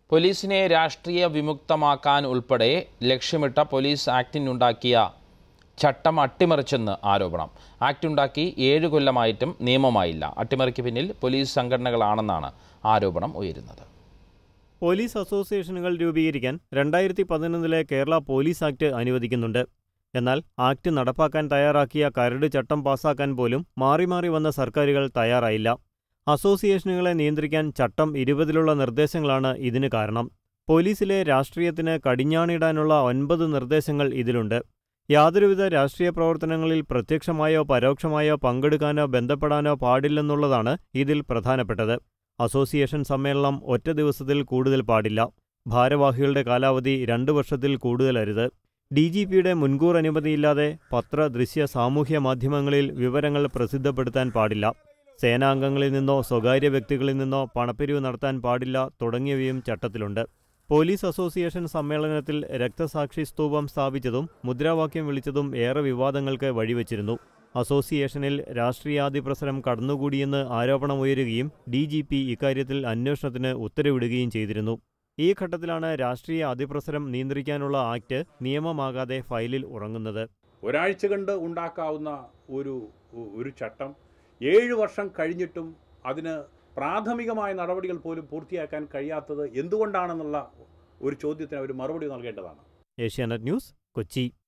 പോലീസിനെ രാഷ്ട്രീയ വിമുക്തമാക്കാൻ ഉൾപ്പെടെ ലക്ഷ്യമിട്ട പോലീസ് ആക്ടിനുണ്ടാക്കിയ ചട്ടം അട്ടിമറിച്ചെന്ന് ആരോപണം ആക്ട് ഉണ്ടാക്കി ഏഴ് കൊല്ലമായിട്ടും നിയമമായില്ല അട്ടിമറിക്ക് പിന്നിൽ പോലീസ് സംഘടനകളാണെന്നാണ് ആരോപണം ഉയരുന്നത് പോലീസ് അസോസിയേഷനുകൾ രൂപീകരിക്കാൻ രണ്ടായിരത്തി പതിനൊന്നിലെ കേരള പോലീസ് ആക്ട് അനുവദിക്കുന്നുണ്ട് എന്നാൽ ആക്ട് നടപ്പാക്കാൻ തയ്യാറാക്കിയ കരട് ചട്ടം പാസാക്കാൻ പോലും മാറി മാറി വന്ന സർക്കാരുകൾ തയ്യാറായില്ല അസോസിയേഷനുകളെ നിയന്ത്രിക്കാൻ ചട്ടം ഇരുപതിലുള്ള നിർദ്ദേശങ്ങളാണ് ഇതിന് കാരണം പോലീസിലെ രാഷ്ട്രീയത്തിന് കടിഞ്ഞാണിടാനുള്ള ഒൻപത് നിർദ്ദേശങ്ങൾ ഇതിലുണ്ട് യാതൊരുവിധ രാഷ്ട്രീയ പ്രവർത്തനങ്ങളിൽ പ്രത്യക്ഷമായോ പരോക്ഷമായോ പങ്കെടുക്കാനോ ബന്ധപ്പെടാനോ പാടില്ലെന്നുള്ളതാണ് ഇതിൽ പ്രധാനപ്പെട്ടത് അസോസിയേഷൻ സമ്മേളനം ഒറ്റ ദിവസത്തിൽ കൂടുതൽ പാടില്ല ഭാരവാഹികളുടെ കാലാവധി രണ്ട് വർഷത്തിൽ കൂടുതലരുത് ഡി ജി പിയുടെ മുൻകൂർ അനുമതിയില്ലാതെ പത്ര ദൃശ്യ സാമൂഹ്യ മാധ്യമങ്ങളിൽ വിവരങ്ങൾ പ്രസിദ്ധപ്പെടുത്താൻ പാടില്ല സേനാംഗങ്ങളിൽ നിന്നോ സ്വകാര്യ വ്യക്തികളിൽ നിന്നോ പണപ്പിരിവ് നടത്താൻ പാടില്ല തുടങ്ങിയവയും ചട്ടത്തിലുണ്ട് പോലീസ് അസോസിയേഷൻ സമ്മേളനത്തിൽ രക്തസാക്ഷി സ്തൂപം സ്ഥാപിച്ചതും മുദ്രാവാക്യം വിളിച്ചതും ഏറെ വിവാദങ്ങൾക്ക് വഴിവെച്ചിരുന്നു അസോസിയേഷനിൽ രാഷ്ട്രീയാധിപ്രസരം കടന്നുകൂടിയെന്ന് ആരോപണമുയരുകയും ഡി ജി പി ഇക്കാര്യത്തിൽ അന്വേഷണത്തിന് ഉത്തരവിടുകയും ചെയ്തിരുന്നു ഈ ഘട്ടത്തിലാണ് രാഷ്ട്രീയ അതിപ്രസരം നിയന്ത്രിക്കാനുള്ള ആക്ട് നിയമമാകാതെ ഫയലിൽ ഉറങ്ങുന്നത് ഒരാഴ്ച കൊണ്ട് ഉണ്ടാക്കാവുന്ന ഒരു ഒരു ചട്ടം ഏഴ് വർഷം കഴിഞ്ഞിട്ടും അതിന് പ്രാഥമികമായ നടപടികൾ പോലും പൂർത്തിയാക്കാൻ കഴിയാത്തത് എന്തുകൊണ്ടാണെന്നുള്ള ഒരു ചോദ്യത്തിന് അവർ മറുപടി നൽകേണ്ടതാണ് ഏഷ്യാനെറ്റ് ന്യൂസ് കൊച്ചി